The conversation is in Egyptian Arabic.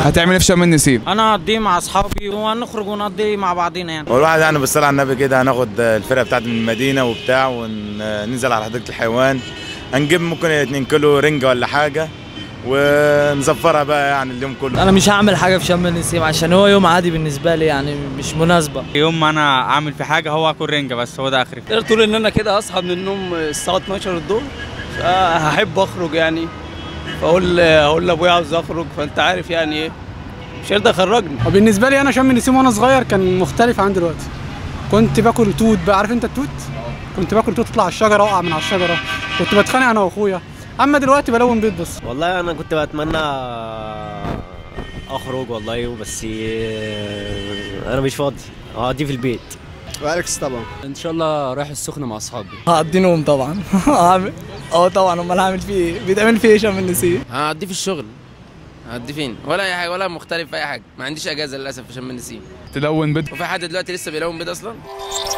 هتعمل ايه في شم النسيم انا هقضيه مع اصحابي وهنخرج ونقضي مع بعضينا يعني والواحد يعني بالصلاة على النبي كده هناخد الفرقة بتاعت من المدينة وبتاع وننزل على حديقة الحيوان هنجيب ممكن 2 كيلو رنجة ولا حاجة ونزفرها بقى يعني اليوم كله انا مش هعمل حاجه في شم النسيم عشان هو يوم عادي بالنسبه لي يعني مش مناسبه يوم ما انا اعمل في حاجه هو اكل رنجه بس هو ده اخري تقدر تقول ان انا كده اصحى من النوم الساعه 12 الظهر هحب اخرج يعني فاقول هقول لابويا عاوز اخرج فانت عارف يعني ايه مش هيرضى يخرجني وبالنسبه لي انا شم النسيم وانا صغير كان مختلف عن دلوقتي كنت باكل توت بقى عارف انت التوت كنت باكل توت اطلع على الشجره اقع من على الشجره كنت بتخانق انا واخويا اما دلوقتي بلون بيض بس والله انا كنت بتمنى اخرج والله بس انا مش فاضي هقضي في البيت والكس طبعا ان شاء الله رايح السخنه مع اصحابي هقضي نوم طبعا هعمل اه طبعا امال هعمل فيه ايه بيتعمل فيه ايه شم النسيم هقضي في الشغل هقضي فين ولا اي حاجه ولا مختلف في اي حاجه ما عنديش اجازه للاسف في شم النسيم تلون بيض وفي حد دلوقتي لسه بيلون بيض اصلا